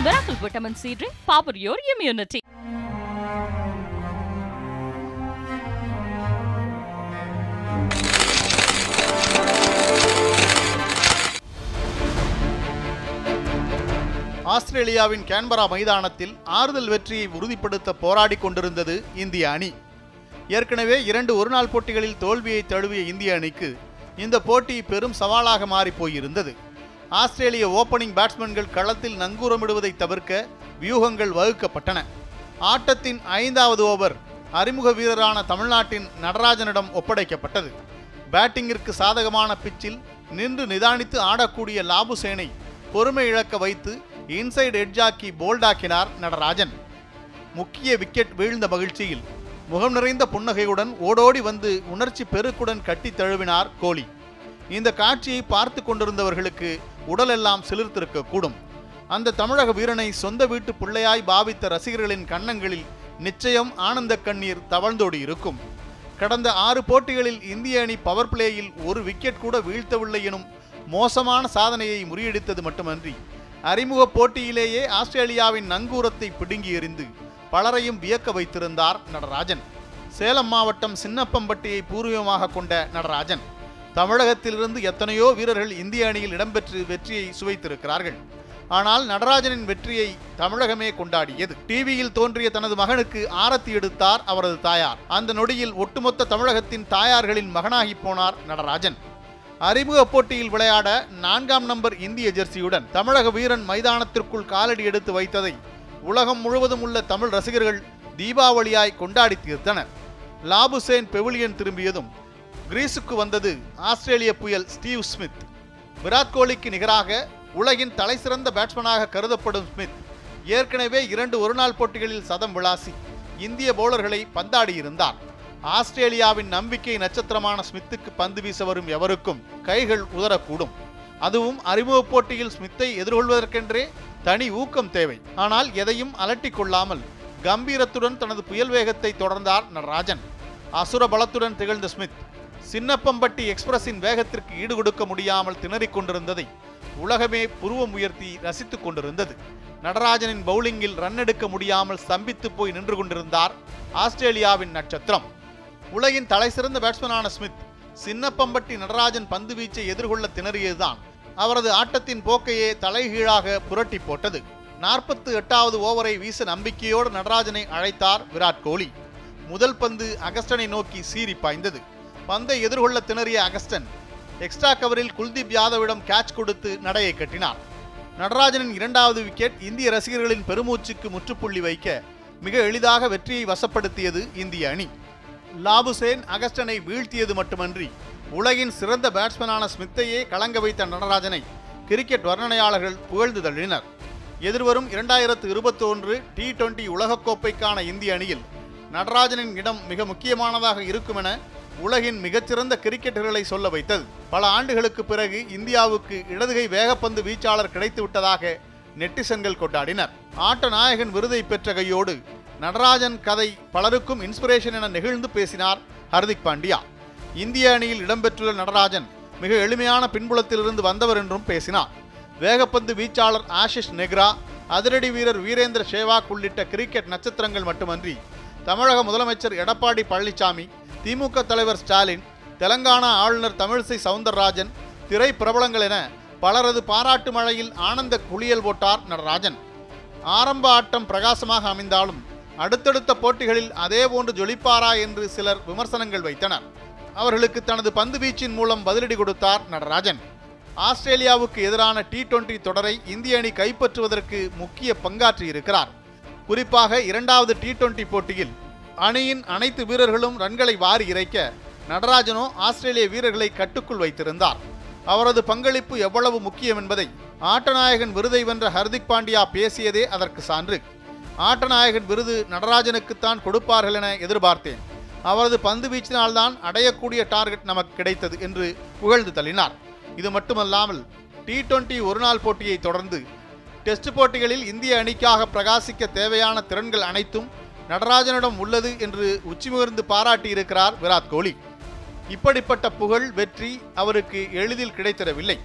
Miracle Vitamin C Drink, power your immunity. ஆஸ்திரேலியாவின் Canberra மைதானத்தில் ஆறுதல் வெற்றியை உறுதிப்படுத்த போராடி கொண்டிருந்தது இந்திய அணி ஏற்கனவே இரண்டு ஒருநாள் போட்டிகளில் தோல்வியை தழுவிய இந்திய அணிக்கு இந்த போட்டி பெரும் சவாலாக மாறி போயிருந்தது ஆஸ்திரேலிய ஓபனிங் பேட்ஸ்மேன்கள் களத்தில் நங்கூரமிடுவதை தவிர்க்க வியூகங்கள் வகுக்கப்பட்டன ஆட்டத்தின் ஐந்தாவது ஓவர் அறிமுக வீரரான தமிழ்நாட்டின் நடராஜனிடம் ஒப்படைக்கப்பட்டது பேட்டிங்கிற்கு சாதகமான பிச்சில் நின்று நிதானித்து ஆடக்கூடிய லாபுசேனை பொறுமை இழக்க வைத்து இன்சைடு எட்ஜாக்கி போல்டாக்கினார் நடராஜன் முக்கிய விக்கெட் வீழ்ந்த மகிழ்ச்சியில் முகம் நிறைந்த புன்னகையுடன் ஓடோடி வந்து உணர்ச்சி பெருக்குடன் கட்டித் தழுவினார் கோலி இந்த காட்சியை பார்த்து கொண்டிருந்தவர்களுக்கு உடலெல்லாம் சிலிர்த்திருக்க கூடும் அந்த தமிழக வீரனை சொந்த வீட்டு பிள்ளையாய் பாவித்த ரசிகர்களின் கன்னங்களில் நிச்சயம் ஆனந்த கண்ணீர் தவழ்ந்தோடி இருக்கும் கடந்த ஆறு போட்டிகளில் இந்திய அணி பவர் பிளேயில் ஒரு விக்கெட் கூட வீழ்த்தவில்லை எனும் மோசமான சாதனையை முறியடித்தது மட்டுமன்றி அறிமுக போட்டியிலேயே ஆஸ்திரேலியாவின் நங்கூரத்தை பிடுங்கி எறிந்து பலரையும் வியக்க வைத்திருந்தார் நடராஜன் சேலம் மாவட்டம் சின்னப்பம்பட்டியை பூர்வீகமாக கொண்ட நடராஜன் தமிழகத்திலிருந்து எத்தனையோ வீரர்கள் இந்திய அணியில் இடம்பெற்று வெற்றியை சுவைத்திருக்கிறார்கள் ஆனால் நடராஜனின் வெற்றியை தமிழகமே கொண்டாடியது டிவியில் தோன்றிய தனது மகனுக்கு ஆரத்தி எடுத்தார் அவரது தாயார் அந்த நொடியில் ஒட்டுமொத்த தமிழகத்தின் தாயார்களின் மகனாகி போனார் நடராஜன் அறிமுக போட்டியில் விளையாட நான்காம் நம்பர் இந்திய ஜெர்சியுடன் தமிழக வீரன் மைதானத்திற்குள் காலடி எடுத்து வைத்ததை உலகம் முழுவதும் உள்ள தமிழ் ரசிகர்கள் தீபாவளியாய் கொண்டாடி தீர்த்தனர் லாபுசேன் பெவிலியன் திரும்பியதும் கிரீஸுக்கு வந்தது ஆஸ்திரேலிய புயல் ஸ்டீவ் ஸ்மித் விராட் கோலிக்கு நிகராக உலகின் தலைசிறந்த பேட்ஸ்மேனாக கருதப்படும் ஸ்மித் ஏற்கனவே இரண்டு ஒருநாள் போட்டிகளில் சதம் விளாசி இந்திய பவுலர்களை பந்தாடியிருந்தார் ஆஸ்திரேலியாவின் நம்பிக்கை நட்சத்திரமான ஸ்மித்துக்கு பந்து வீச வரும் எவருக்கும் கைகள் உதறக்கூடும் அதுவும் அறிமுக போட்டியில் ஸ்மித்தை எதிர்கொள்வதற்கென்றே தனி ஊக்கம் தேவை ஆனால் எதையும் அலட்டிக் கொள்ளாமல் கம்பீரத்துடன் தனது புயல் வேகத்தை தொடர்ந்தார் நடராஜன் அசுர பலத்துடன் திகழ்ந்த ஸ்மித் சின்னப்பம்பட்டி எக்ஸ்பிரஸின் வேகத்திற்கு ஈடு கொடுக்க முடியாமல் திணறிக் கொண்டிருந்ததை உலகமே புருவம் உயர்த்தி ரசித்துக் கொண்டிருந்தது நடராஜனின் பவுலிங்கில் ரன் எடுக்க முடியாமல் ஸ்தம்பித்து போய் நின்று கொண்டிருந்தார் ஆஸ்திரேலியாவின் நட்சத்திரம் உலகின் தலைசிறந்த பேட்ஸ்மேனான ஸ்மித் சின்னப்பம்பட்டி நடராஜன் பந்து வீச்சை எதிர்கொள்ள திணறியதுதான் அவரது ஆட்டத்தின் போக்கையே தலைகீழாக புரட்டி போட்டது நாற்பத்து எட்டாவது ஓவரை வீச நம்பிக்கையோடு நடராஜனை அழைத்தார் விராட் கோலி முதல் பந்து அகஸ்டனை நோக்கி சீறி பாய்ந்தது பந்தை எதிர்கொள்ள திணறிய அகஸ்டன் எக்ஸ்ட்ரா கவரில் குல்தீப் யாதவிடம் கேட்ச் கொடுத்து நடையை கட்டினார் நடராஜனின் இரண்டாவது விக்கெட் இந்திய ரசிகர்களின் பெருமூச்சுக்கு முற்றுப்புள்ளி வைக்க மிக எளிதாக வெற்றியை வசப்படுத்தியது இந்திய அணி லாபுசேன் அகஸ்டனை வீழ்த்தியது மட்டுமன்றி உலகின் சிறந்த பேட்ஸ்மேனான ஸ்மித்தையே கலங்க வைத்த நடராஜனை கிரிக்கெட் வர்ணனையாளர்கள் புகழ்ந்து தள்ளினர் எதிர்வரும் இரண்டாயிரத்து இருபத்தி ஒன்று டி டுவெண்டி உலகக்கோப்பைக்கான இந்திய அணியில் நடராஜனின் இடம் மிக முக்கியமானதாக இருக்கும் என உலகின் மிகச்சிறந்த கிரிக்கெட்டர்களை சொல்ல வைத்தது பல ஆண்டுகளுக்கு பிறகு இந்தியாவுக்கு இடதுகை வேகப்பந்து வீச்சாளர் கிடைத்து விட்டதாக நெட்டிசன்கள் கொண்டாடினர் ஆட்ட நாயகன் விருதை பெற்ற கையோடு நடராஜன் கதை பலருக்கும் இன்ஸ்பிரேஷன் என நெகிழ்ந்து பேசினார் ஹர்திக் பாண்டியா இந்திய அணியில் இடம்பெற்றுள்ள நடராஜன் மிக எளிமையான பின்புலத்திலிருந்து வந்தவர் என்றும் பேசினார் வேகப்பந்து வீச்சாளர் ஆஷிஷ் நெக்ரா அதிரடி வீரர் வீரேந்திர சேவாக் உள்ளிட்ட கிரிக்கெட் நட்சத்திரங்கள் மட்டுமன்றி தமிழக முதலமைச்சர் எடப்பாடி பழனிசாமி திமுக தலைவர் ஸ்டாலின் தெலங்கானா ஆளுநர் தமிழிசை சவுந்தரராஜன் திரை பிரபலங்கள் என பலரது பாராட்டு மழையில் ஆனந்த குளியல் போட்டார் நடராஜன் ஆரம்ப ஆட்டம் பிரகாசமாக அமைந்தாலும் அடுத்தடுத்த போட்டிகளில் அதேபோன்று ஜொலிப்பாரா என்று சிலர் விமர்சனங்கள் வைத்தனர் அவர்களுக்கு தனது பந்து வீச்சின் மூலம் பதிலடி கொடுத்தார் நடராஜன் ஆஸ்திரேலியாவுக்கு எதிரான டி டுவெண்டி தொடரை இந்திய அணி கைப்பற்றுவதற்கு முக்கிய பங்காற்றி இருக்கிறார் குறிப்பாக இரண்டாவது டி டுவெண்டி போட்டியில் அணியின் அனைத்து வீரர்களும் ரன்களை வாரி இறைக்க நடராஜனோ ஆஸ்திரேலிய வீரர்களை கட்டுக்குள் வைத்திருந்தார் அவரது பங்களிப்பு எவ்வளவு முக்கியம் என்பதை ஆட்டநாயகன் விருதை வென்ற ஹர்திக் பாண்டியா பேசியதே அதற்கு சான்று ஆட்டநாயகன் விருது நடராஜனுக்குத்தான் கொடுப்பார்கள் என எதிர்பார்த்தேன் அவரது பந்து வீச்சினால்தான் அடையக்கூடிய டார்கெட் நமக்கு கிடைத்தது என்று புகழ்ந்து தள்ளினார் இது மட்டுமல்லாமல் டி டுவெண்டி ஒருநாள் போட்டியை தொடர்ந்து டெஸ்ட் போட்டிகளில் இந்திய அணிக்காக பிரகாசிக்க தேவையான திறன்கள் அனைத்தும் நடராஜனிடம் உள்ளது என்று உச்சிமுகர்ந்து பாராட்டியிருக்கிறார் விராட் கோலி இப்படிப்பட்ட புகழ் வெற்றி அவருக்கு எளிதில் கிடைத்திடவில்லை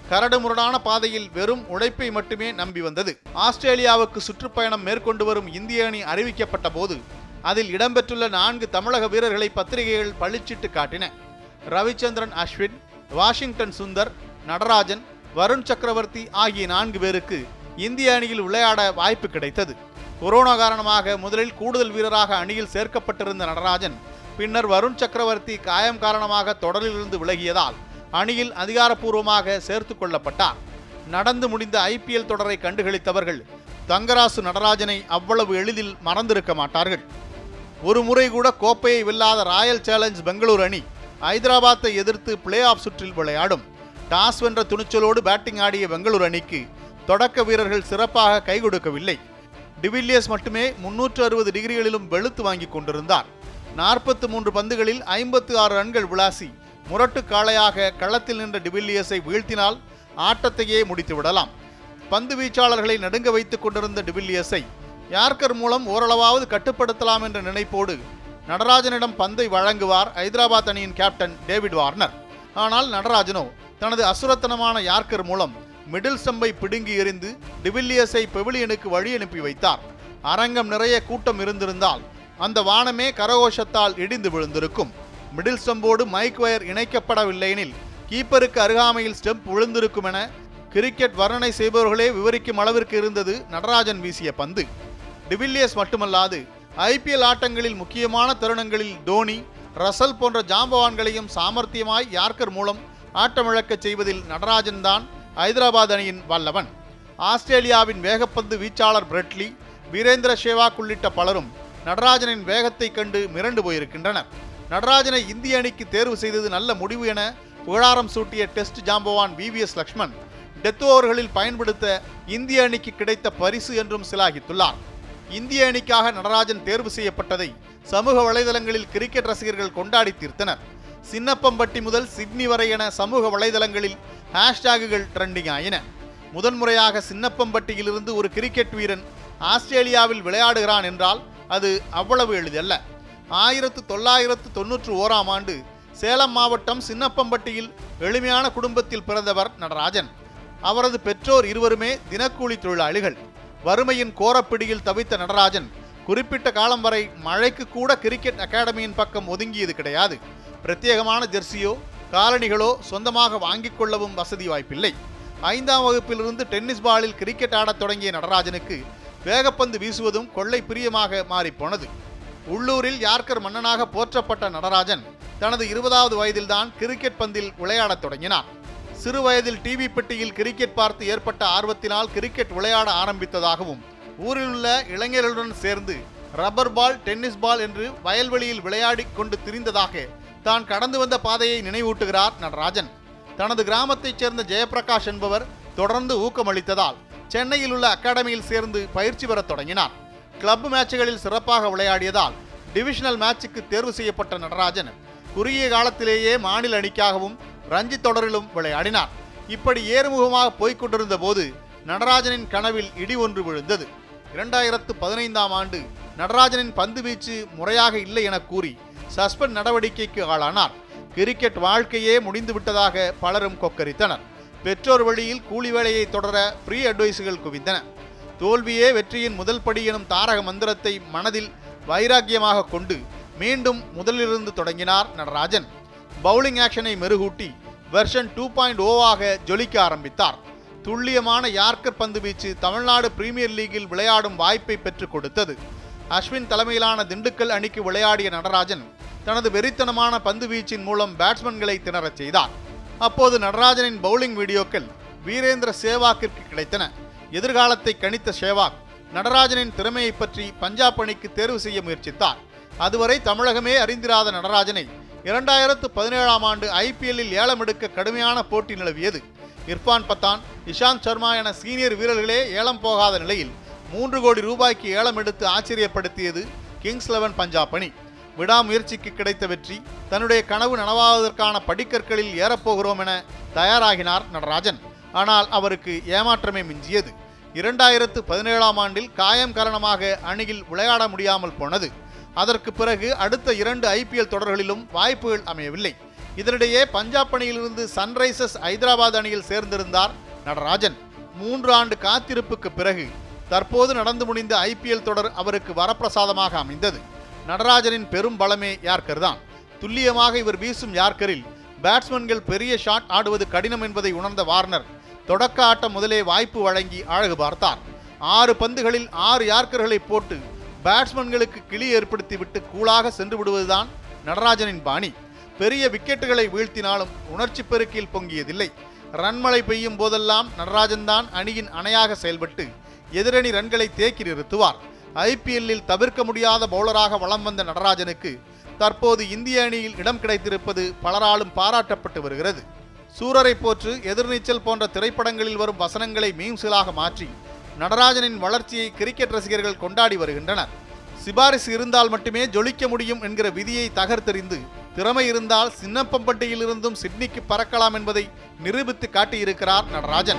கரடுமுரடான பாதையில் வெறும் உழைப்பை மட்டுமே நம்பி வந்தது ஆஸ்திரேலியாவுக்கு சுற்றுப்பயணம் மேற்கொண்டு வரும் இந்திய அணி அறிவிக்கப்பட்ட போது அதில் இடம்பெற்றுள்ள நான்கு தமிழக வீரர்களை பத்திரிகைகள் பளிச்சிட்டு காட்டின ரவிச்சந்திரன் அஸ்வின் வாஷிங்டன் சுந்தர் நடராஜன் வருண் சக்கரவர்த்தி ஆகிய நான்கு பேருக்கு இந்திய அணியில் விளையாட வாய்ப்பு கிடைத்தது கொரோனா காரணமாக முதலில் கூடுதல் வீரராக அணியில் சேர்க்கப்பட்டிருந்த நடராஜன் பின்னர் வருண் சக்கரவர்த்தி காயம் காரணமாக தொடரிலிருந்து விலகியதால் அணியில் அதிகாரப்பூர்வமாக சேர்த்து கொள்ளப்பட்டார் நடந்து முடிந்த ஐபிஎல் தொடரை கண்டுகளித்தவர்கள் தங்கராசு நடராஜனை அவ்வளவு எளிதில் மறந்திருக்க மாட்டார்கள் ஒரு முறை கூட கோப்பையை வெல்லாத ராயல் சேலஞ்ச் பெங்களூரு அணி ஐதராபாத்தை எதிர்த்து பிளே ஆஃப் சுற்றில் விளையாடும் டாஸ் வென்ற துணிச்சலோடு பேட்டிங் ஆடிய பெங்களூரு அணிக்கு தொடக்க வீரர்கள் சிறப்பாக கை கொடுக்கவில்லை டிவில்லியர்ஸ் மட்டுமே முன்னூற்று அறுபது டிகிரிகளிலும் வெளுத்து வாங்கி கொண்டிருந்தார் நாற்பத்து மூன்று பந்துகளில் ஐம்பத்து ஆறு ரன்கள் விளாசி முரட்டு காளையாக களத்தில் நின்ற டிவில்லியர்ஸை வீழ்த்தினால் ஆட்டத்தையே முடித்து விடலாம் பந்து வீச்சாளர்களை நடுங்க வைத்துக் கொண்டிருந்த டிவில்லியர்ஸை யார்கர் மூலம் ஓரளவாவது கட்டுப்படுத்தலாம் என்ற நினைப்போடு நடராஜனிடம் பந்தை வழங்குவார் ஐதராபாத் அணியின் கேப்டன் டேவிட் வார்னர் ஆனால் நடராஜனோ தனது அசுரத்தனமான யார்கர் மூலம் மிடில் ஸ்டம்பை பிடுங்கி எறிந்து டிவில்லியர்ஸை பெவிலியனுக்கு வழி அனுப்பி வைத்தார் அரங்கம் நிறைய கூட்டம் இருந்திருந்தால் அந்த வானமே கரகோஷத்தால் இடிந்து விழுந்திருக்கும் மிடில் ஸ்டம்போடு மைக் வயர் இணைக்கப்படவில்லையெனில் கீப்பருக்கு அருகாமையில் ஸ்டெம்ப் விழுந்திருக்கும் என கிரிக்கெட் வர்ணனை செய்பவர்களே விவரிக்கும் அளவிற்கு இருந்தது நடராஜன் வீசிய பந்து டிவில்லியர்ஸ் மட்டுமல்லாது ஐபிஎல் ஆட்டங்களில் முக்கியமான தருணங்களில் தோனி ரசல் போன்ற ஜாம்பவான்களையும் சாமர்த்தியமாய் யார்கர் மூலம் ஆட்டமிழக்கச் செய்வதில் நடராஜன் தான் ஐதராபாத் அணியின் வல்லவன் ஆஸ்திரேலியாவின் வேகப்பந்து வீச்சாளர் பிரெட்லி வீரேந்திர சேவாக் உள்ளிட்ட பலரும் நடராஜனின் வேகத்தை கண்டு மிரண்டு போயிருக்கின்றனர் நடராஜனை இந்திய அணிக்கு தேர்வு செய்தது நல்ல முடிவு என புகழாரம் சூட்டிய டெஸ்ட் ஜாம்பவான் விவிஎஸ் லக்ஷ்மண் டெத் ஓவர்களில் பயன்படுத்த இந்திய அணிக்கு கிடைத்த பரிசு என்றும் சிலாகித்துள்ளார் இந்திய அணிக்காக நடராஜன் தேர்வு செய்யப்பட்டதை சமூக வலைதளங்களில் கிரிக்கெட் ரசிகர்கள் கொண்டாடி தீர்த்தனர் சின்னப்பம்பட்டி முதல் சிட்னி வரை என சமூக வலைதளங்களில் ஹேஷ்டேகுகள் ட்ரெண்டிங் ஆயின முதன்முறையாக சின்னப்பம்பட்டியிலிருந்து ஒரு கிரிக்கெட் வீரன் ஆஸ்திரேலியாவில் விளையாடுகிறான் என்றால் அது அவ்வளவு எளிதல்ல ஆயிரத்து தொள்ளாயிரத்து தொன்னூற்று ஓராம் ஆண்டு சேலம் மாவட்டம் சின்னப்பம்பட்டியில் எளிமையான குடும்பத்தில் பிறந்தவர் நடராஜன் அவரது பெற்றோர் இருவருமே தினக்கூலி தொழிலாளிகள் வறுமையின் கோரப்பிடியில் தவித்த நடராஜன் குறிப்பிட்ட காலம் வரை மழைக்கு கூட கிரிக்கெட் அகாடமியின் பக்கம் ஒதுங்கியது கிடையாது பிரத்யேகமான ஜெர்சியோ காலணிகளோ சொந்தமாக வாங்கிக் கொள்ளவும் வசதி வாய்ப்பில்லை ஐந்தாம் வகுப்பிலிருந்து டென்னிஸ் பாலில் கிரிக்கெட் ஆடத் தொடங்கிய நடராஜனுக்கு வேகப்பந்து வீசுவதும் கொள்ளை பிரியமாக மாறிப்போனது உள்ளூரில் யார்கர் மன்னனாக போற்றப்பட்ட நடராஜன் தனது இருபதாவது வயதில்தான் கிரிக்கெட் பந்தில் விளையாடத் தொடங்கினார் சிறு வயதில் டிவி பெட்டியில் கிரிக்கெட் பார்த்து ஏற்பட்ட ஆர்வத்தினால் கிரிக்கெட் விளையாட ஆரம்பித்ததாகவும் ஊரில் உள்ள இளைஞர்களுடன் சேர்ந்து ரப்பர் பால் டென்னிஸ் பால் என்று வயல்வெளியில் விளையாடிக் கொண்டு திரிந்ததாக தான் கடந்து வந்த பாதையை நினைவூட்டுகிறார் நடராஜன் தனது கிராமத்தைச் சேர்ந்த ஜெயபிரகாஷ் என்பவர் தொடர்ந்து ஊக்கமளித்ததால் சென்னையில் உள்ள அகாடமியில் சேர்ந்து பயிற்சி பெறத் தொடங்கினார் கிளப் மேட்சுகளில் சிறப்பாக விளையாடியதால் டிவிஷனல் மேட்சுக்கு தேர்வு செய்யப்பட்ட நடராஜன் குறுகிய காலத்திலேயே மாநில அணிக்காகவும் ரஞ்சி தொடரிலும் விளையாடினார் இப்படி ஏறுமுகமாக போய்க் கொண்டிருந்த போது நடராஜனின் கனவில் இடி ஒன்று விழுந்தது இரண்டாயிரத்து பதினைந்தாம் ஆண்டு நடராஜனின் பந்து வீச்சு முறையாக இல்லை என கூறி சஸ்பெண்ட் நடவடிக்கைக்கு ஆளானார் கிரிக்கெட் வாழ்க்கையே முடிந்து விட்டதாக பலரும் கொக்கரித்தனர் பெற்றோர் வழியில் கூலி வேலையை தொடர ப்ரீ அட்வைஸுகள் குவிந்தன தோல்வியே வெற்றியின் முதல் படி எனும் தாரக மந்திரத்தை மனதில் வைராக்கியமாக கொண்டு மீண்டும் முதலிலிருந்து தொடங்கினார் நடராஜன் பவுலிங் ஆக்ஷனை மெருகூட்டி வெர்ஷன் டூ பாயிண்ட் ஓவாக ஜொலிக்க ஆரம்பித்தார் துல்லியமான யார்கர் பந்து வீச்சு தமிழ்நாடு பிரீமியர் லீகில் விளையாடும் வாய்ப்பை பெற்றுக் கொடுத்தது அஸ்வின் தலைமையிலான திண்டுக்கல் அணிக்கு விளையாடிய நடராஜன் தனது வெறித்தனமான பந்து வீச்சின் மூலம் பேட்ஸ்மேன்களை திணறச் செய்தார் அப்போது நடராஜனின் பவுலிங் வீடியோக்கள் வீரேந்திர சேவாக்கிற்கு கிடைத்தன எதிர்காலத்தை கணித்த சேவாக் நடராஜனின் திறமையை பற்றி பஞ்சாப் அணிக்கு தேர்வு செய்ய முயற்சித்தார் அதுவரை தமிழகமே அறிந்திராத நடராஜனை இரண்டாயிரத்து பதினேழாம் ஆண்டு ஐபிஎல்லில் ஏலம் எடுக்க கடுமையான போட்டி நிலவியது இர்ஃபான் பத்தான் இஷாந்த் சர்மா என சீனியர் வீரர்களே ஏலம் போகாத நிலையில் மூன்று கோடி ரூபாய்க்கு ஏலம் எடுத்து ஆச்சரியப்படுத்தியது கிங்ஸ் லெவன் பஞ்சாப் அணி விடாமுயற்சிக்கு கிடைத்த வெற்றி தன்னுடைய கனவு நனவாவதற்கான படிக்கற்களில் ஏறப்போகிறோம் என தயாராகினார் நடராஜன் ஆனால் அவருக்கு ஏமாற்றமே மிஞ்சியது இரண்டாயிரத்து பதினேழாம் ஆண்டில் காயம் காரணமாக அணியில் விளையாட முடியாமல் போனது அதற்கு பிறகு அடுத்த இரண்டு ஐபிஎல் தொடர்களிலும் வாய்ப்புகள் அமையவில்லை இதனிடையே பஞ்சாப் அணியிலிருந்து சன்ரைசர்ஸ் ஐதராபாத் அணியில் சேர்ந்திருந்தார் நடராஜன் மூன்று ஆண்டு காத்திருப்புக்கு பிறகு தற்போது நடந்து முடிந்த ஐபிஎல் தொடர் அவருக்கு வரப்பிரசாதமாக அமைந்தது நடராஜனின் பெரும் பலமே யார்கர் தான் துல்லியமாக இவர் வீசும் யார்கரில் பேட்ஸ்மேன்கள் பெரிய ஷாட் ஆடுவது கடினம் என்பதை உணர்ந்த வார்னர் தொடக்க ஆட்டம் முதலே வாய்ப்பு வழங்கி அழகு பார்த்தார் ஆறு பந்துகளில் ஆறு யார்க்கர்களை போட்டு பேட்ஸ்மேன்களுக்கு கிளி ஏற்படுத்திவிட்டு கூலாக சென்று விடுவதுதான் நடராஜனின் பாணி பெரிய விக்கெட்டுகளை வீழ்த்தினாலும் உணர்ச்சி பெருக்கில் பொங்கியதில்லை ரன்மழை பெய்யும் போதெல்லாம் நடராஜன் தான் அணியின் அணையாக செயல்பட்டு எதிரணி ரன்களை தேக்கி நிறுத்துவார் ஐபிஎல்லில் தவிர்க்க முடியாத பவுலராக வலம் வந்த நடராஜனுக்கு தற்போது இந்திய அணியில் இடம் கிடைத்திருப்பது பலராலும் பாராட்டப்பட்டு வருகிறது சூரரை போற்று எதிர்நீச்சல் போன்ற திரைப்படங்களில் வரும் வசனங்களை மீம்ஸ்களாக மாற்றி நடராஜனின் வளர்ச்சியை கிரிக்கெட் ரசிகர்கள் கொண்டாடி வருகின்றனர் சிபாரிசு இருந்தால் மட்டுமே ஜொலிக்க முடியும் என்கிற விதியை தகர்த்தெறிந்து திறமை இருந்தால் சின்னப்பம்பட்டியில் இருந்தும் சிட்னிக்கு பறக்கலாம் என்பதை நிரூபித்து காட்டியிருக்கிறார் நடராஜன்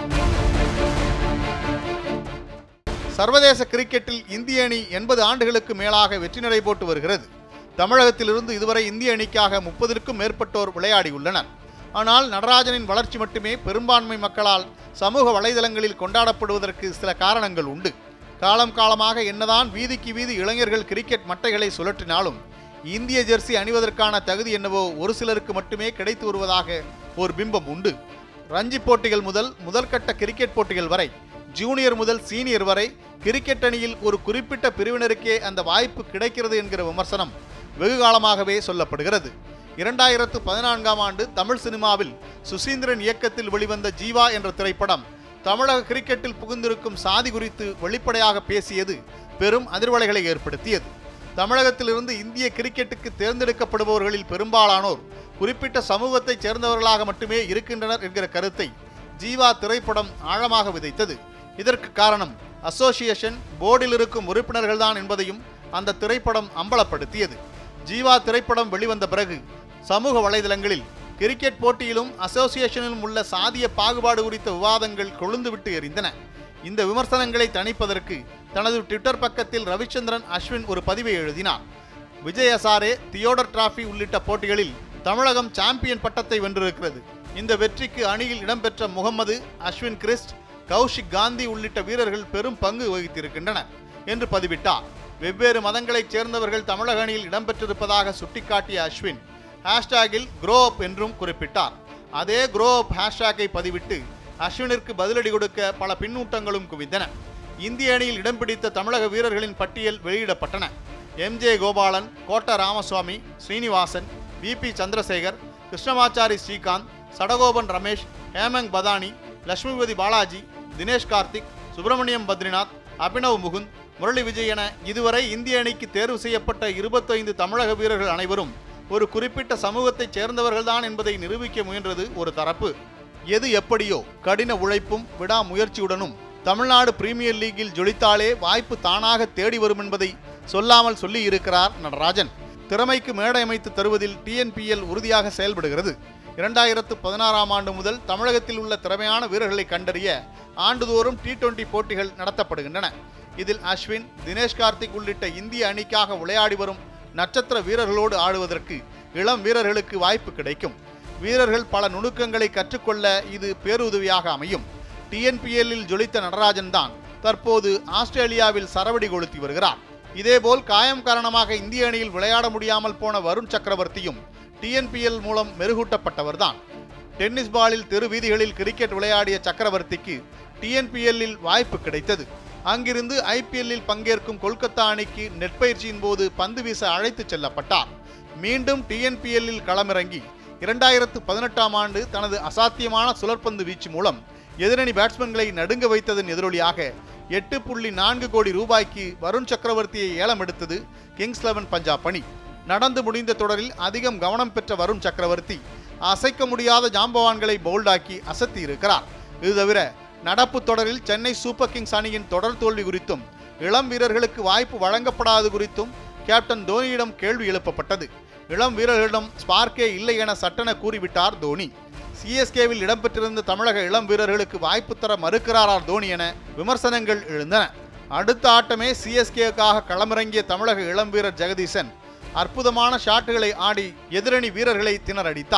சர்வதேச கிரிக்கெட்டில் இந்திய அணி எண்பது ஆண்டுகளுக்கு மேலாக வெற்றி நடை போட்டு வருகிறது தமிழகத்திலிருந்து இதுவரை இந்திய அணிக்காக முப்பதிற்கும் மேற்பட்டோர் விளையாடியுள்ளனர் ஆனால் நடராஜனின் வளர்ச்சி மட்டுமே பெரும்பான்மை மக்களால் சமூக வலைதளங்களில் கொண்டாடப்படுவதற்கு சில காரணங்கள் உண்டு காலம் காலமாக என்னதான் வீதிக்கு வீதி இளைஞர்கள் கிரிக்கெட் மட்டைகளை சுழற்றினாலும் இந்திய ஜெர்சி அணிவதற்கான தகுதி என்னவோ ஒரு சிலருக்கு மட்டுமே கிடைத்து வருவதாக ஒரு பிம்பம் உண்டு ரஞ்சி போட்டிகள் முதல் முதல்கட்ட கிரிக்கெட் போட்டிகள் வரை ஜூனியர் முதல் சீனியர் வரை கிரிக்கெட் அணியில் ஒரு குறிப்பிட்ட பிரிவினருக்கே அந்த வாய்ப்பு கிடைக்கிறது என்கிற விமர்சனம் வெகு காலமாகவே சொல்லப்படுகிறது இரண்டாயிரத்து பதினான்காம் ஆண்டு தமிழ் சினிமாவில் சுசீந்திரன் இயக்கத்தில் வெளிவந்த ஜீவா என்ற திரைப்படம் தமிழக கிரிக்கெட்டில் புகுந்திருக்கும் சாதி குறித்து வெளிப்படையாக பேசியது பெரும் அதிர்வலைகளை ஏற்படுத்தியது தமிழகத்திலிருந்து இந்திய கிரிக்கெட்டுக்கு தேர்ந்தெடுக்கப்படுபவர்களில் பெரும்பாலானோர் குறிப்பிட்ட சமூகத்தைச் சேர்ந்தவர்களாக மட்டுமே இருக்கின்றனர் என்கிற கருத்தை ஜீவா திரைப்படம் ஆழமாக விதைத்தது இதற்கு காரணம் அசோசியேஷன் போர்டில் இருக்கும் உறுப்பினர்கள்தான் என்பதையும் அந்த திரைப்படம் அம்பலப்படுத்தியது ஜீவா திரைப்படம் வெளிவந்த பிறகு சமூக வலைதளங்களில் கிரிக்கெட் போட்டியிலும் அசோசியேஷனிலும் உள்ள சாதிய பாகுபாடு குறித்த விவாதங்கள் கொழுந்துவிட்டு எரிந்தன இந்த விமர்சனங்களை தணிப்பதற்கு தனது ட்விட்டர் பக்கத்தில் ரவிச்சந்திரன் அஸ்வின் ஒரு பதிவை எழுதினார் விஜய் ஹசாரே தியோடர் டிராபி உள்ளிட்ட போட்டிகளில் தமிழகம் சாம்பியன் பட்டத்தை வென்றிருக்கிறது இந்த வெற்றிக்கு அணியில் இடம்பெற்ற முகமது அஸ்வின் கிறிஸ்ட் கௌஷிக் காந்தி உள்ளிட்ட வீரர்கள் பெரும் பங்கு வகித்திருக்கின்றனர் என்று பதிவிட்டார் வெவ்வேறு மதங்களைச் சேர்ந்தவர்கள் தமிழக அணியில் இடம்பெற்றிருப்பதாக சுட்டிக்காட்டிய அஸ்வின் ஹேஷ்டேகில் க்ரோ அப் என்றும் குறிப்பிட்டார் அதே க்ரோ அப் ஹேஷ்டேக்கை பதிவிட்டு அஸ்வினிற்கு பதிலடி கொடுக்க பல பின்னூட்டங்களும் குவிந்தன இந்திய அணியில் இடம் பிடித்த தமிழக வீரர்களின் பட்டியல் வெளியிடப்பட்டன எம்ஜே கோபாலன் கோட்ட ராமசுவாமி ஸ்ரீனிவாசன் விபி சந்திரசேகர் கிருஷ்ணமாச்சாரி ஸ்ரீகாந்த் சடகோபன் ரமேஷ் ஹேமங் பதானி லட்சுமிபதி பாலாஜி தினேஷ் கார்த்திக் சுப்பிரமணியம் பத்ரிநாத் அபினவ் முகுந்த் முரளி விஜய் என இதுவரை இந்திய அணிக்கு தேர்வு செய்யப்பட்ட இருபத்தைந்து தமிழக வீரர்கள் அனைவரும் ஒரு குறிப்பிட்ட சமூகத்தைச் சேர்ந்தவர்கள்தான் என்பதை நிரூபிக்க முயன்றது ஒரு தரப்பு எது எப்படியோ கடின உழைப்பும் விடாமுயற்சியுடனும் தமிழ்நாடு பிரீமியர் லீக்கில் ஜொலித்தாலே வாய்ப்பு தானாக தேடி வரும் என்பதை சொல்லாமல் சொல்லி இருக்கிறார் நடராஜன் திறமைக்கு மேடை அமைத்து தருவதில் டிஎன்பிஎல் உறுதியாக செயல்படுகிறது இரண்டாயிரத்து பதினாறாம் ஆண்டு முதல் தமிழகத்தில் உள்ள திறமையான வீரர்களை கண்டறிய ஆண்டுதோறும் டி டுவெண்டி போட்டிகள் நடத்தப்படுகின்றன இதில் அஸ்வின் தினேஷ் கார்த்திக் உள்ளிட்ட இந்திய அணிக்காக விளையாடி வரும் நட்சத்திர வீரர்களோடு ஆடுவதற்கு இளம் வீரர்களுக்கு வாய்ப்பு கிடைக்கும் வீரர்கள் பல நுணுக்கங்களை கற்றுக்கொள்ள இது பேருதவியாக அமையும் டிஎன்பிஎல்லில் ஜொலித்த நடராஜன் தான் தற்போது ஆஸ்திரேலியாவில் சரவடி கொளுத்தி வருகிறார் இதேபோல் காயம் காரணமாக இந்திய அணியில் விளையாட முடியாமல் போன வருண் சக்கரவர்த்தியும் டிஎன்பிஎல் மூலம் மெருகூட்டப்பட்டவர்தான் டென்னிஸ் பாலில் தெரு வீதிகளில் கிரிக்கெட் விளையாடிய சக்கரவர்த்திக்கு டிஎன்பிஎல்லில் வாய்ப்பு கிடைத்தது அங்கிருந்து ஐபிஎல்லில் பங்கேற்கும் கொல்கத்தா அணிக்கு நெற்பயிற்சியின் போது பந்து வீச அழைத்துச் செல்லப்பட்டார் மீண்டும் டிஎன்பிஎல்லில் களமிறங்கி இரண்டாயிரத்து பதினெட்டாம் ஆண்டு தனது அசாத்தியமான சுழற்பந்து வீச்சு மூலம் எதிரணி பேட்ஸ்மேன்களை நடுங்க வைத்ததன் எதிரொலியாக எட்டு புள்ளி நான்கு கோடி ரூபாய்க்கு வருண் சக்கரவர்த்தியை ஏலம் எடுத்தது கிங்ஸ் லெவன் பஞ்சாப் அணி நடந்து முடிந்த தொடரில் அதிகம் கவனம் பெற்ற வருண் சக்கரவர்த்தி அசைக்க முடியாத ஜாம்பவான்களை போல்டாக்கி அசத்தி இருக்கிறார் இது தவிர நடப்பு தொடரில் சென்னை சூப்பர் கிங்ஸ் அணியின் தொடர் தோல்வி குறித்தும் இளம் வீரர்களுக்கு வாய்ப்பு வழங்கப்படாது குறித்தும் கேப்டன் தோனியிடம் கேள்வி எழுப்பப்பட்டது இளம் வீரர்களிடம் ஸ்பார்க்கே இல்லை என சட்டென கூறிவிட்டார் தோனி சிஎஸ்கேவில் இடம்பெற்றிருந்த தமிழக இளம் வீரர்களுக்கு வாய்ப்பு தர மறுக்கிறாரா தோனி என விமர்சனங்கள் எழுந்தன அடுத்த ஆட்டமே சிஎஸ்கேக்காக களமிறங்கிய தமிழக இளம் வீரர் ஜெகதீசன் அற்புதமான ஷாட்டுகளை ஆடி எதிரணி வீரர்களை திணறடித்தார்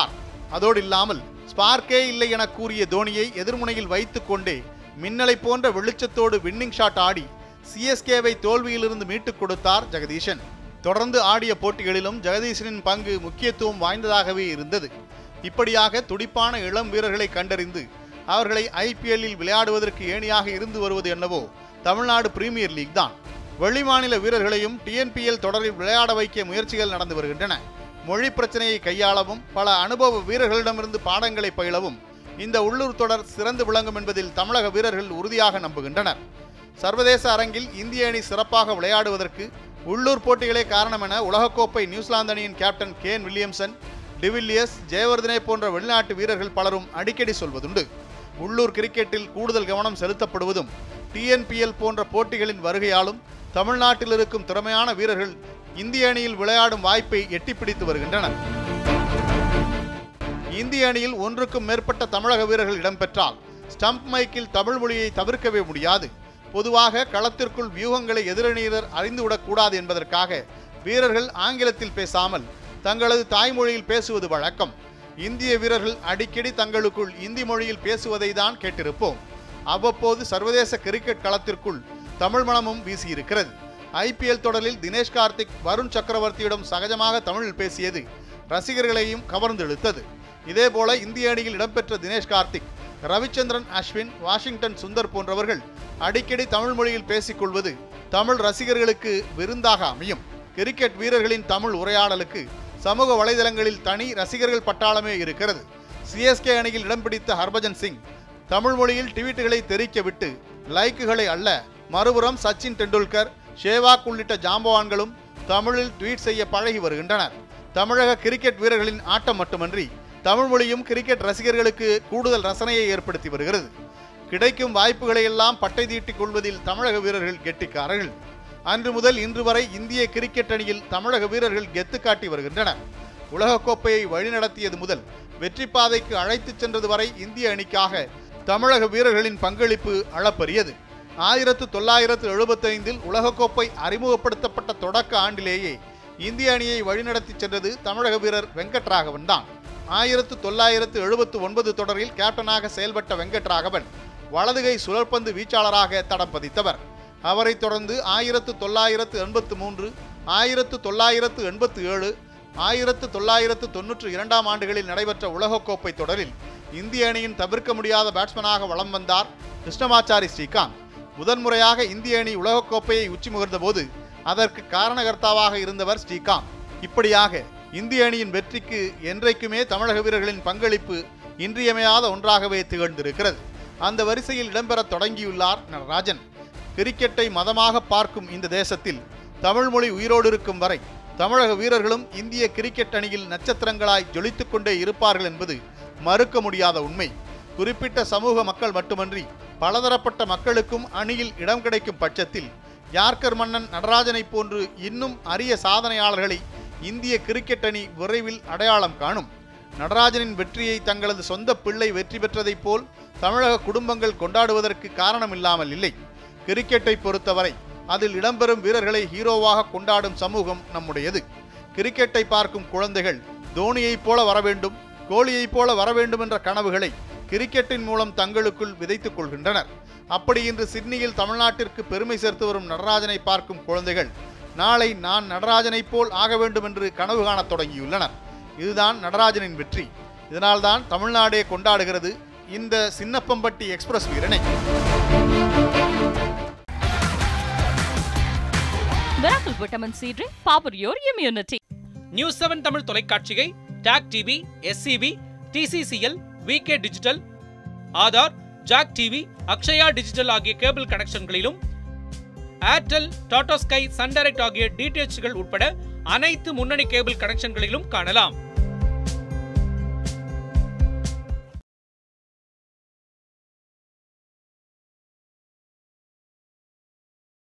அதோடு இல்லாமல் ஸ்பார்க்கே இல்லை என கூறிய தோனியை எதிர்முனையில் வைத்துக் கொண்டே மின்னலை போன்ற வெளிச்சத்தோடு வின்னிங் ஷாட் ஆடி சிஎஸ்கேவை தோல்வியிலிருந்து மீட்டுக் கொடுத்தார் ஜெகதீஷன் தொடர்ந்து ஆடிய போட்டிகளிலும் ஜெகதீசனின் பங்கு முக்கியத்துவம் வாய்ந்ததாகவே இருந்தது இப்படியாக துடிப்பான இளம் வீரர்களை கண்டறிந்து அவர்களை ஐபிஎல்லில் விளையாடுவதற்கு ஏணியாக இருந்து வருவது என்னவோ தமிழ்நாடு பிரீமியர் லீக் தான் வெளிமாநில வீரர்களையும் டிஎன்பிஎல் தொடரில் விளையாட வைக்க முயற்சிகள் நடந்து வருகின்றன மொழி பிரச்சனையை கையாளவும் பல அனுபவ வீரர்களிடமிருந்து பாடங்களை பயிலவும் இந்த உள்ளூர் தொடர் சிறந்து விளங்கும் என்பதில் தமிழக வீரர்கள் உறுதியாக நம்புகின்றனர் சர்வதேச அரங்கில் இந்திய அணி சிறப்பாக விளையாடுவதற்கு உள்ளூர் போட்டிகளே காரணம் என உலகக்கோப்பை நியூசிலாந்து அணியின் captain Kane Williamson de Villiers Jayawardene போன்ற வெளிநாட்டு வீரர்கள் பலரும் அடிக்கடி சொல்வதுண்டு உள்ளூர் கிரிக்கெட்டில் கூடுதல் கவனம் செலுத்தப்படுவதும் டிஎன்பிஎல் போன்ற போட்டிகளின் வருகையாலும் தமிழ்நாட்டில் இருக்கும் திறமையான வீரர்கள் இந்திய அணியில் விளையாடும் வாய்ப்பை எட்டிப்பிடித்து வருகின்றனர் இந்திய அணியில் ஒன்றுக்கும் மேற்பட்ட தமிழக வீரர்கள் இடம்பெற்றால் ஸ்டம்ப் மைக்கில் தமிழ் மொழியை தவிர்க்கவே முடியாது பொதுவாக களத்திற்குள் வியூகங்களை எதிரணியினர் அறிந்துவிடக் கூடாது என்பதற்காக வீரர்கள் ஆங்கிலத்தில் பேசாமல் தங்களது தாய்மொழியில் பேசுவது வழக்கம் இந்திய வீரர்கள் அடிக்கடி தங்களுக்குள் இந்தி மொழியில் பேசுவதை தான் கேட்டிருப்போம் அவ்வப்போது சர்வதேச கிரிக்கெட் களத்திற்குள் தமிழ் மணமும் வீசியிருக்கிறது ஐபிஎல் தொடரில் தினேஷ் கார்த்திக் வருண் சக்கரவர்த்தியிடம் சகஜமாக தமிழில் பேசியது ரசிகர்களையும் கவர்ந்தெழுத்தது இதேபோல இந்திய அணியில் இடம்பெற்ற தினேஷ் கார்த்திக் ரவிச்சந்திரன் அஸ்வின் வாஷிங்டன் சுந்தர் போன்றவர்கள் அடிக்கடி தமிழ் மொழியில் பேசிக்கொள்வது தமிழ் ரசிகர்களுக்கு விருந்தாக அமையும் கிரிக்கெட் வீரர்களின் தமிழ் உரையாடலுக்கு சமூக வலைதளங்களில் தனி ரசிகர்கள் பட்டாளமே இருக்கிறது சிஎஸ்கே அணியில் இடம் பிடித்த ஹர்பஜன் சிங் தமிழ் மொழியில் ட்வீட்டுகளை தெரிக்க விட்டு லைக்குகளை அல்ல மறுபுறம் சச்சின் டெண்டுல்கர் ஷேவாக் உள்ளிட்ட ஜாம்பவான்களும் தமிழில் ட்வீட் செய்ய பழகி வருகின்றனர் தமிழக கிரிக்கெட் வீரர்களின் ஆட்டம் மட்டுமன்றி தமிழ் மொழியும் கிரிக்கெட் ரசிகர்களுக்கு கூடுதல் ரசனையை ஏற்படுத்தி வருகிறது கிடைக்கும் வாய்ப்புகளை எல்லாம் பட்டை தீட்டிக் கொள்வதில் தமிழக வீரர்கள் கெட்டிக்காரர்கள் அன்று முதல் இன்று வரை இந்திய கிரிக்கெட் அணியில் தமிழக வீரர்கள் கெத்து காட்டி வருகின்றனர் உலகக்கோப்பையை வழிநடத்தியது முதல் வெற்றி பாதைக்கு அழைத்துச் சென்றது வரை இந்திய அணிக்காக தமிழக வீரர்களின் பங்களிப்பு அளப்பரியது ஆயிரத்து தொள்ளாயிரத்து எழுபத்தைந்தில் உலகக்கோப்பை அறிமுகப்படுத்தப்பட்ட தொடக்க ஆண்டிலேயே இந்திய அணியை வழிநடத்தி சென்றது தமிழக வீரர் வெங்கட்ராகவன் தான் ஆயிரத்து தொள்ளாயிரத்து எழுபத்து ஒன்பது தொடரில் கேப்டனாக செயல்பட்ட வெங்கட்ராகவன் வலதுகை சுழற்பந்து வீச்சாளராக தடம் பதித்தவர் அவரைத் தொடர்ந்து ஆயிரத்து தொள்ளாயிரத்து எண்பத்து மூன்று ஆயிரத்து தொள்ளாயிரத்து எண்பத்து ஏழு ஆயிரத்து தொள்ளாயிரத்து தொன்னூற்று இரண்டாம் ஆண்டுகளில் நடைபெற்ற உலகக்கோப்பை தொடரில் இந்திய அணியின் தவிர்க்க முடியாத பேட்ஸ்மேனாக வலம் வந்தார் கிருஷ்ணமாச்சாரி ஸ்ரீகாந்த் முதன்முறையாக இந்திய அணி உலகக்கோப்பையை உச்சி முகர்ந்தபோது அதற்கு காரணகர்த்தாவாக இருந்தவர் ஸ்ரீகாந்த் இப்படியாக இந்திய அணியின் வெற்றிக்கு என்றைக்குமே தமிழக வீரர்களின் பங்களிப்பு இன்றியமையாத ஒன்றாகவே திகழ்ந்திருக்கிறது அந்த வரிசையில் இடம்பெறத் தொடங்கியுள்ளார் நடராஜன் கிரிக்கெட்டை மதமாக பார்க்கும் இந்த தேசத்தில் தமிழ் மொழி உயிரோடு இருக்கும் வரை தமிழக வீரர்களும் இந்திய கிரிக்கெட் அணியில் நட்சத்திரங்களாய் ஜொலித்துக் கொண்டே இருப்பார்கள் என்பது மறுக்க முடியாத உண்மை குறிப்பிட்ட சமூக மக்கள் மட்டுமன்றி பலதரப்பட்ட மக்களுக்கும் அணியில் இடம் கிடைக்கும் பட்சத்தில் யார்கர் மன்னன் நடராஜனைப் போன்று இன்னும் அரிய சாதனையாளர்களை இந்திய கிரிக்கெட் அணி விரைவில் அடையாளம் காணும் நடராஜனின் வெற்றியை தங்களது சொந்த பிள்ளை வெற்றி பெற்றதைப் போல் தமிழக குடும்பங்கள் கொண்டாடுவதற்கு காரணமில்லாமல் இல்லை கிரிக்கெட்டை பொறுத்தவரை அதில் இடம்பெறும் வீரர்களை ஹீரோவாக கொண்டாடும் சமூகம் நம்முடையது கிரிக்கெட்டை பார்க்கும் குழந்தைகள் தோனியைப் போல வர வேண்டும் கோலியைப் போல வர வேண்டும் என்ற கனவுகளை கிரிக்கெட்டின் மூலம் தங்களுக்குள் விதைத்துக் கொள்கின்றனர் அப்படி இன்று சிட்னியில் தமிழ்நாட்டிற்கு பெருமை சேர்த்து வரும் நடராஜனை பார்க்கும் குழந்தைகள் நாளை நான் நடராஜனைப் போல் ஆக வேண்டும் என்று கனவு காணத் தொடங்கியுள்ளனர் இதுதான் நடராஜனின் வெற்றி இதனால்தான் தமிழ்நாடே கொண்டாடுகிறது இந்த சின்னப்பம்பட்டி எக்ஸ்பிரஸ் வீரனை Miracle Vitamin C Drink, power your immunity. News seven Tamil தொலைக்காட்சியை டாக் TV SCV TCCL VK digital Aadhaar Jack TV Akshaya digital ஆகிய கேபிள் கனெக்ஷன்களிலும் Airtel Tata Sky Sun Direct ஆகிய டிடிஎச்கள் உட்பட அனைத்து முன்னணி கேபிள் கனெக்ஷன்களிலும் காணலாம்